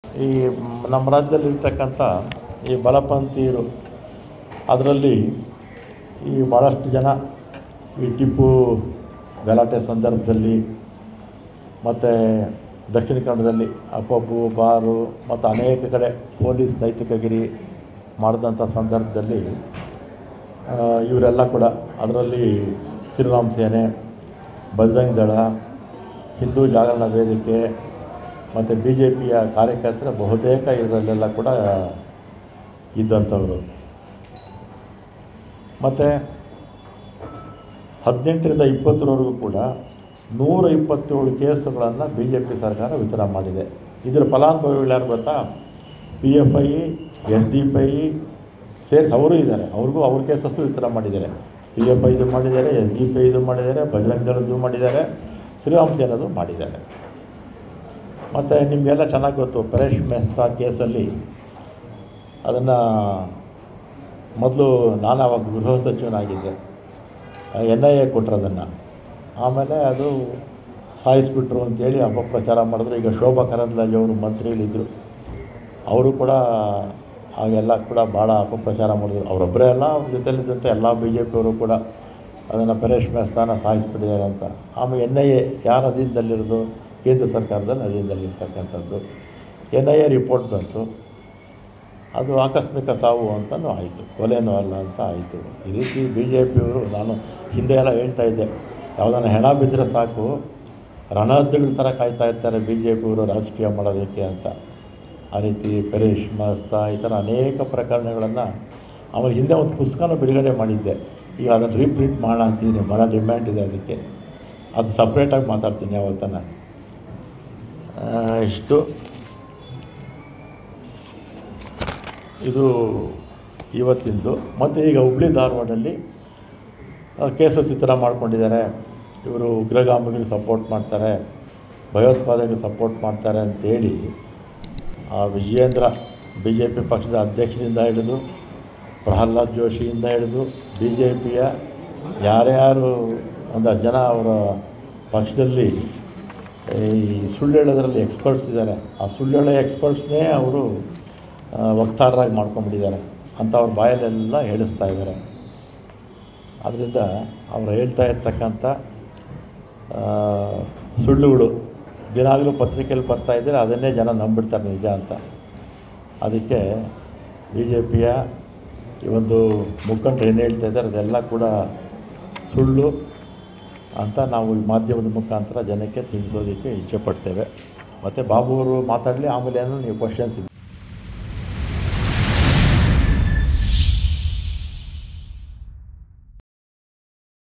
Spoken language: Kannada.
ಈ ನಮ್ಮ ರಾಜ್ಯದಲ್ಲಿ ಇರ್ತಕ್ಕಂಥ ಈ ಬಲಪಂಥೀಯರು ಅದರಲ್ಲಿ ಈ ಭಾಳಷ್ಟು ಜನ ಈ ಟಿಪ್ಪು ಗಲಾಟೆ ಸಂದರ್ಭದಲ್ಲಿ ಮತ್ತು ದಕ್ಷಿಣ ಕನ್ನಡದಲ್ಲಿ ಅಪ್ಪಬ್ಬು ಬಾರು ಮತ್ತು ಅನೇಕ ಕಡೆ ಪೊಲೀಸ್ ನೈತಿಕಗಿರಿ ಮಾಡಿದಂಥ ಸಂದರ್ಭದಲ್ಲಿ ಆ, ಇವರೆಲ್ಲ ಕೂಡ ಅದರಲ್ಲಿ ಶ್ರೀರಾಮ್ ಸೇನೆ ಬಜರಂಗ್ ದಳ ಹಿಂದೂ ಜಾಗರಣ ವೇದಿಕೆ ಮತ್ತು ಬಿ ಜೆ ಪಿಯ ಕಾರ್ಯಕರ್ತರ ಬಹುತೇಕ ಇದರಲ್ಲೆಲ್ಲ ಕೂಡ ಇದ್ದಂಥವರು ಮತ್ತು ಹದಿನೆಂಟರಿಂದ ಇಪ್ಪತ್ತರವರೆಗೂ ಕೂಡ ನೂರ ಇಪ್ಪತ್ತೇಳು ಕೇಸುಗಳನ್ನು ಬಿ ಜೆ ಪಿ ಸರ್ಕಾರ ವಿತರಣೆ ಮಾಡಿದೆ ಇದರ ಫಲಾನುಭವಿಗಳು ಯಾರು ಗೊತ್ತಾ P F I S D P I ಸೇರಿಸಿ ಅವರು ಇದ್ದಾರೆ ಅವ್ರಿಗೂ ಅವ್ರ ಕೇಸಸ್ಸು ವಿತರಣೆ ಮಾಡಿದ್ದಾರೆ ಪಿ ಎಫ್ ಐದು ಮಾಡಿದ್ದಾರೆ ಎಸ್ ಡಿ ಪಿ ಐದು ಮಾಡಿದ್ದಾರೆ ಬಜರಂಗ್ ದಳದ್ದು ಮಾಡಿದ್ದಾರೆ ಶ್ರೀರಾಮ್ ಸೇನದು ಮಾಡಿದ್ದಾರೆ ಮತ್ತು ನಿಮಗೆಲ್ಲ ಚೆನ್ನಾಗಿ ಗೊತ್ತು ಪರೇಶ್ ಮೆಹ್ತಾ ಕೇಸಲ್ಲಿ ಅದನ್ನು ಮೊದಲು ನಾನು ಅವಾಗ ಗೃಹ ಸಚಿವನಾಗಿದ್ದೆ ಎನ್ ಐ ಎ ಕೊಟ್ಟರು ಅದನ್ನು ಆಮೇಲೆ ಅದು ಸಾಯಿಸಿಬಿಟ್ರು ಅಂತೇಳಿ ಅಪಪ್ರಚಾರ ಮಾಡಿದ್ರು ಈಗ ಶೋಭಾ ಕರಂದ್ಲಾಜೆ ಅವರು ಮಂತ್ರಿಗಳಿದ್ದರು ಅವರು ಕೂಡ ಆಗೆಲ್ಲ ಕೂಡ ಭಾಳ ಅಪಪ್ರಚಾರ ಮಾಡಿದ್ರು ಅವರೊಬ್ಬರೇ ಅಲ್ಲ ಅವ್ರ ಜೊತೆಲಿದ್ದಂಥ ಎಲ್ಲ ಬಿ ಜೆ ಪಿಯವರು ಕೂಡ ಅದನ್ನು ಪರೇಶ್ ಮೆಹ್ತಾನ ಸಾಯಿಸ್ಬಿಟ್ಟಿದ್ದಾರೆ ಅಂತ ಆಮೇಲೆ ಎನ್ ಐ ಎ ಯಾರ ಅಧೀನದಲ್ಲಿರೋದು ಕೇಂದ್ರ ಸರ್ಕಾರದಲ್ಲಿ ಅಧೀನದಲ್ಲಿರ್ತಕ್ಕಂಥದ್ದು ಎನ್ ಐ ಎ ರಿಪೋರ್ಟ್ ಬಂತು ಅದು ಆಕಸ್ಮಿಕ ಸಾವು ಅಂತಲೂ ಆಯಿತು ಕೊಲೆನೂ ಅಲ್ಲ ಅಂತ ಆಯಿತು ಈ ರೀತಿ ಬಿ ಜೆ ಪಿಯವರು ನಾನು ಹಿಂದೆ ಎಲ್ಲ ಹೇಳ್ತಾ ಇದ್ದೆ ಯಾವುದನ್ನ ಹೆಣ ಬಿದ್ದರೆ ಸಾಕು ರಣಹದ್ದುಗಳ ಥರ ಕಾಯ್ತಾ ಇರ್ತಾರೆ ಬಿ ಜೆ ಪಿಯವರು ರಾಜಕೀಯ ಮಾಡೋದಕ್ಕೆ ಅಂತ ಆ ರೀತಿ ಪರೇಶ್ ಮಸ್ತಾ ಈ ಥರ ಅನೇಕ ಪ್ರಕರಣಗಳನ್ನು ಆಮೇಲೆ ಹಿಂದೆ ಒಂದು ಪುಸ್ತಕನೂ ಬಿಡುಗಡೆ ಮಾಡಿದ್ದೆ ಈಗ ಅದನ್ನು ರೀಪ್ರಿಂಟ್ ಮಾಡೋಣ ಅಂತಿದ್ದೀನಿ ಭಾಳ ಡಿಮ್ಯಾಂಡ್ ಇದೆ ಅದಕ್ಕೆ ಅದು ಸಪ್ರೇಟಾಗಿ ಮಾತಾಡ್ತೀನಿ ಯಾವತ್ತನ ಇಷ್ಟು ಇದು ಇವತ್ತಿಂದು ಮತ್ತು ಈಗ ಹುಬ್ಳಿ ಧಾರವಾಡಲ್ಲಿ ಕೇಸಸ್ ಈ ಥರ ಮಾಡ್ಕೊಂಡಿದ್ದಾರೆ ಇವರು ಉಗ್ರಗಾಮಿಗಳಿಗೆ ಸಪೋರ್ಟ್ ಮಾಡ್ತಾರೆ ಭಯೋತ್ಪಾದನೆಗೆ ಸಪೋರ್ಟ್ ಮಾಡ್ತಾರೆ ಅಂತೇಳಿ ಆ ವಿಜಯೇಂದ್ರ ಬಿ ಜೆ ಪಿ ಪಕ್ಷದ ಅಧ್ಯಕ್ಷರಿಂದ ಹಿಡಿದು ಪ್ರಹ್ಲಾದ್ ಜೋಶಿಯಿಂದ ಹಿಡಿದು ಬಿ ಜೆ ಪಿಯ ಯಾರ್ಯಾರು ಒಂದಷ್ಟು ಜನ ಅವರ ಪಕ್ಷದಲ್ಲಿ ಈ ಸುಳ್ಳು ಹೇಳೋದ್ರಲ್ಲಿ ಎಕ್ಸ್ಪರ್ಟ್ಸ್ ಇದ್ದಾರೆ ಆ ಸುಳ್ಳು ಹೇಳೋ ಎಕ್ಸ್ಪರ್ಟ್ಸ್ನೇ ಅವರು ಆ, ವಕ್ತಾರರಾಗಿ ಮಾಡ್ಕೊಂಡ್ಬಿಟ್ಟಿದ್ದಾರೆ ಅಂತ ಅವ್ರ ಬಾಯಲ್ಲೆಲ್ಲ ಹೇಳಿಸ್ತಾ ಇದ್ದಾರೆ ಆದ್ದರಿಂದ ಅವ್ರು ಹೇಳ್ತಾ ಇರ್ತಕ್ಕಂಥ ಆ, ಸುಳ್ಳುಗಳು ದಿನಾಗಲೂ ಪತ್ರಿಕೆಯಲ್ಲಿ ಬರ್ತಾ ಇದ್ದರೆ ಅದನ್ನೇ ಜನ ನಂಬಿಡ್ತಾರೆ ನಿಜ ಅಂತ ಅದಕ್ಕೆ ಬಿ ಜೆ ಪಿಯ ಈ ಒಂದು ಮುಖಂಡರು ಏನು ಹೇಳ್ತಾ ಇದ್ದಾರೆ ಅದೆಲ್ಲ ಕೂಡ ಸುಳ್ಳು ಅಂತ ನಾವು ಈ ಮಾಧ್ಯಮದ ಮುಖಾಂತರ ಜನಕ್ಕೆ ತಿಳಿಸೋದಕ್ಕೆ ಇಚ್ಛೆಪಡ್ತೇವೆ ಮತ್ತು ಬಾಬು ಅವರು ಮಾತಾಡಲಿ ಆಮೇಲೆ ಏನೋ ನೀವು ಕ್ವಶನ್ಸ್ ಇದೆ